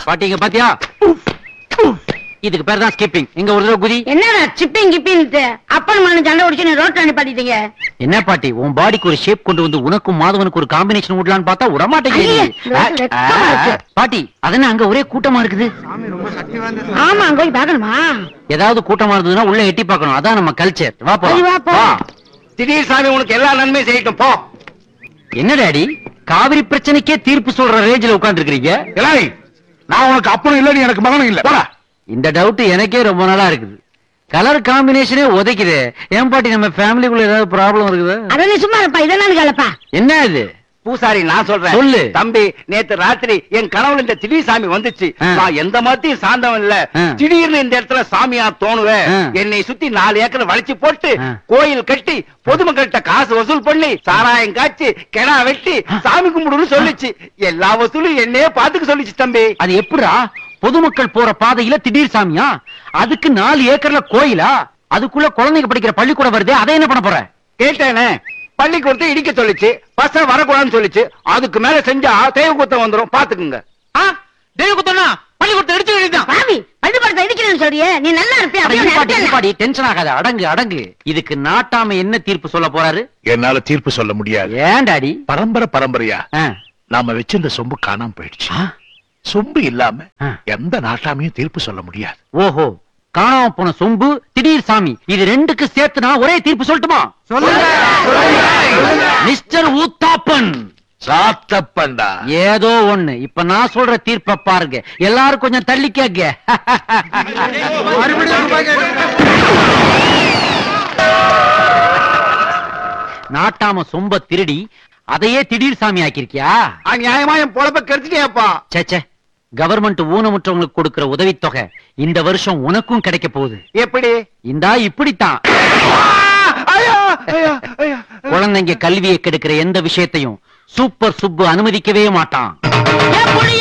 பாட்டிங்க பாத்தியா இதுக்கு பேர் தான் ஸ்கிப்பிங் இங்க ஒரு தடவை குதி என்னடா சிப்பிங் கிப்பின்னு அப்பன் மகன் சண்டை உடிச்சு நீ ரோட்ல நிப்பாட்டிட்டீங்க என்ன பாட்டி உன் பாடிக்கு ஒரு ஷேப் கொண்டு வந்து உனக்கும் மாதவனுக்கு ஒரு காம்பினேஷன் விடலான்னு பார்த்தா ஐயே, விடமாட்டேங்குது வெக்கமா இருக்கு. பாட்டி அதென்ன அங்க ஒரே கூட்டமா இருக்குது ஆமா அங்க போய் பாக்கணுமா ஏதாவது கூட்டமா இருந்ததுன்னா உள்ள எட்டி பார்க்கணும் அதான் நம்ம கல்ச்சர் வா சரி, வா, போ போ. திடீர் சாமி உனக்கு எல்லா நன்மையும் செய்யட்டும் போ என்ன டாடி காவிரி பிரச்சனைக்கே தீர்ப்பு சொல்ற ரேஞ்சில உட்கார்ந்து இருக்கீங்க இலாய் நான் உனக்கு அப்பனும் இல்ல நீ எனக்கு மகனும் இல்ல போடா இந்த டவுட் எனக்கே ரொம்ப நாளா இருக்குது கலர் காம்பினேஷனே உதைக்குது ஏன் பாட்டி நம்ம ஃபேமிலிக்குள்ள ஏதாவது ப்ராப்ளம் இருக்குது அட நீ சும்மா இருப்பா இதெல்லாம் கேளப்பா என்ன இது பூசாரி நான் சொல்றேன் சொல்லு. தம்பி நேத்து ராத்திரி என் கனவுல இந்த திடீர் சாமி வந்துச்சு ஆ. நான் எந்த மதத்தையும் சார்ந்தவன் இல்ல ஆ. திடீர்னு இந்த இடத்துல சாமியா தோணுவேன் ஆ. என்னை சுத்தி நாலு ஏக்கர் வளைச்சு போட்டு ஆ. கோயில் கட்டி பொதுமக்கள்கிட்ட காசு வசூல் பண்ணி சாராயம் காய்ச்சி கிணா வெட்டி சாமி கும்பிடுன்னு சொல்லுச்சு எல்லா வசூலும் என்னையே பாத்துக்க சொல்லுச்சு தம்பி அது எப்படிடா பொதுமக்கள் போற பாதையில திடீர் சாமியா அதுக்கு நாலு ஏக்கர்ல கோயிலா அதுக்குள்ள குழந்தைங்க படிக்கிற பள்ளிக்கூடம் வருதே அதை என்ன பண்ண போற கேட்டேனே பள்ளிக்கூடத்தை இடிக்க சொல்லுச்சு பசங்க வரக்கூடாதுன்னு சொல்லுச்சு அதுக்கு மேல செஞ்சா தெய்வ குத்தம் வந்துரும் பாத்துக்குங்க தெய்வகுத்தனா பள்ளிக்கூடத்தை எடுத்து வேண்டியதான் பாவி பள்ளிக்கூடத்தை இடிக்கிறேன்னு சொல்றியே நீ நல்லா இருப்பியா அப்படியே இருப்பாடி நினைச்சேன். இருப்பாடி டென்ஷன் ஆகாத அடங்கு அடங்கு இதுக்கு நாட்டாம என்ன தீர்ப்பு சொல்ல போறாரு என்னால தீர்ப்பு சொல்ல முடியாது ஏன் டாடி பரம்பரை பரம்பரையா ஆ. நாம வச்சிருந்த சொம்பு காணாம போயிடுச்சு ஆ? சொம்பு இல்லாம ஆ. எந்த நாட்டாமையும் தீர்ப்பு சொல்ல முடியாது ஓஹோ காணாம போன சொம்பு திடீர் சாமி இது ரெண்டுக்கு சேர்த்து நான் ஒரே தீர்ப்பு சொல்லட்டுமா மிஸ்டர் ஊத்தாப்பன் சாத்தப்பண்டா ஏதோ ஒண்ணு இப்ப நான் சொல்ற தீர்ப்ப பாருங்க எல்லாரும் கொஞ்சம் தள்ளி கேக்க நாட்டாம சொம்ப திருடி அதையே திடீர் சாமி ஆக்கிருக்கியா நியாயமா என் பொழப்ப கெடுத்துட்டேப்பா சேச்சே கவர்மெண்ட் ஊனமுற்றவங்களுக்கு கொடுக்கிற உதவித்தொகை இந்த வருஷம் உனக்கும் கிடைக்க போகுது எப்படி இந்தா இப்படித்தான் ஐயா, ஐயா, ஐயா. குழந்தைங்க கல்வியை கெடுக்கிற எந்த விஷயத்தையும் சூப்பர் சுப்பு அனுமதிக்கவே மாட்டான் ஏன் புள்ளி